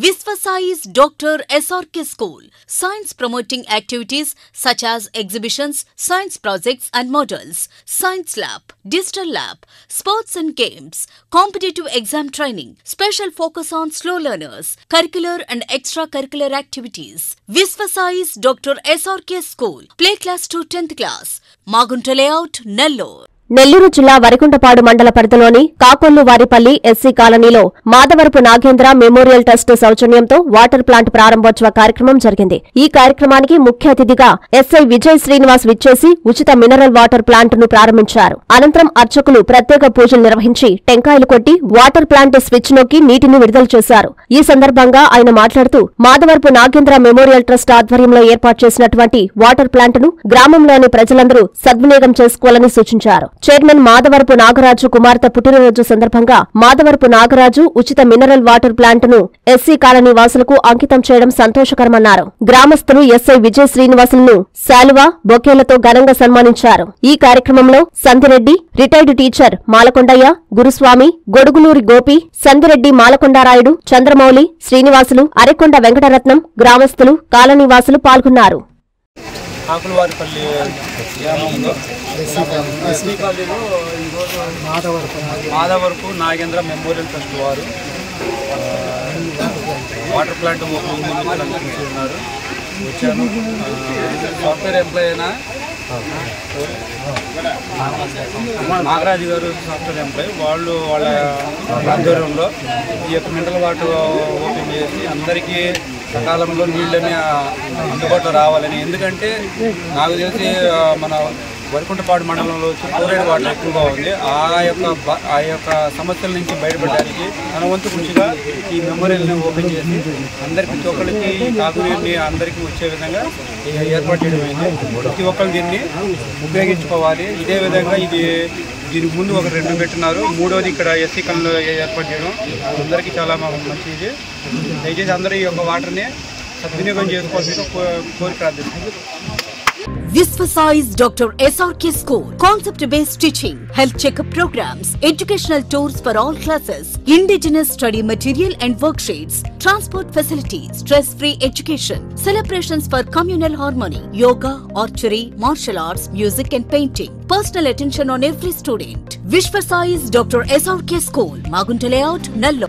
Visvasai's Dr. SRK School. Science promoting activities such as exhibitions, science projects and models, science lab, digital lab, sports and games, competitive exam training, special focus on slow learners, curricular and extracurricular activities. Visvasai's Dr. SRK School. Play class to 10th class. Magunta Layout, Nellore. Nellore జిల్లా వరికుంటపాడు మండల పరిధిలోని కాకొల్లు Varipalli SC కాలనీలో Madhavarapu Nagendra memorial trust సౌజన్యంతో water plant ప్రారంభోత్సవ కార్యక్రమం జరిగింది ఈ కార్యక్రమానికి ముఖ్య అతిథిగా ఎస్ఐ విజయ్ శ్రీనివాస్ విచ్చేసి ఉచిత మినరల్ వాటర్ ప్లాంట్ ను ప్రారంభించారు అనంతరం అర్చకులు ప్రత్యేక పూజలు నిర్వహించి టెంకాయలు కొట్టి వాటర్ ప్లాంట్ స్విచ్ నొక్కి నీటిని విడుదల చేశారు ఈ సందర్భంగా ఆయన మాట్లాడుతూ మాధవరపు నాగేంద్ర మెమోరియల్ ట్రస్ట్ ఆధ్వర్యంలో ఏర్పాటు చేసినటువంటి వాటర్ ప్లాంట్ ను గ్రామంలోని ప్రజలందరూ సద్వినియోగం చేసుకోవాలని సూచించారు చైర్మన్ మాధవరపు నాగరాజు కుమార్తె పుట్టినరోజు సందర్భంగా మాధవరపు నాగరాజు ఉచిత మినరల్ వాటర్ ప్లాంట్ ను ఎస్సీ కాలనీ వాసులకు అంకితం చేయడం సంతోషకరమన్నారు గ్రామస్తులు ఎస్ఐ విజయ్ శ్రీనివాసులను శాలువా బొకేలతో ఘనంగా సన్మానించారు ఈ కార్యక్రమంలో సందిరెడ్డి రిటైర్డ్ టీచర్ మాలకొండయ్య గురుస్వామి గొడుగులూరి గోపి సందిరెడ్డి మాలకొండారాయుడు చంద్రమౌళి శ్రీనివాసులు అరెకొండ వెంకటరత్నం గ్రామస్తులు కాలనీవాసులు పాల్గొన్నారు ఆకులవారిపల్లి గ్రామంలో ఎస్పీ కాలనీలో ఈరోజు మాధవరపు నాగేంద్ర మెమోరియల్ ట్రస్ట్ వారు ఆ, వాటర్ ప్లాంట్ ఓపెనింగ్ ఉన్నారు వచ్చాను ఆ, సాఫ్ట్వేర్ ఎంప్లాయ్ అయినా నాగరాజు గారు సాఫ్ట్వేర్ ఎంప్లాయ్ వాళ్ళు వాళ్ళ ఆధ్వర్యంలో ఈ యొక్క మినరల్ వాటర్ ఓపెన్ చేసి అందరికీ సకాలంలో నీళ్ళని ఆ, అందుబాటులో రావాలని ఎందుకంటే నాకు తెలిసి ఆ, మన వరికుంటపాడు మండలంలో వచ్చి ఫ్లోరైడ్ వాటర్ ఎక్కువగా ఉంది ఆ యొక్క బ- ఆ యొక్క సమస్యల నుంచి బయటపడడానికి తన వంతు కృషిగా ఈ మెమోరియల్ని ఓపెన్ చేసి అందరి ప్రతి ఒక్కరికి ఈ తాగునీరుని అందరికీ వచ్చే విధంగా ఏ- ఏర్పాటు చేయడం అయింది ప్రతి ఒక్కరు దీన్ని ఉపయోగించుకోవాలి ఇదే విధంగా ఇది దీనికి ముందు ఒక రెండు పెట్టినారు మూడోది ఇక్కడ ఎస్సీ కన్లో ఏర్పాటు చేయడం అందరికీ చాలా మా- మంచిది దయచేసి అందరూ ఈ యొక్క వాటర్ని సద్వినియోగం చేసుకోవాల్సిందిగా కో- కోరి ప్రార్థిస్తున్నాను Visvasai's Dr. SRK School. Concept based teaching, health checkup programs, educational tours for all classes, indigenous study material and worksheets, transport facilities, stress free education, celebrations for communal harmony, yoga, archery, martial arts, music and painting. Personal attention on every student. Visvasai's Dr. SRK School. Magunta Layout, Nallo.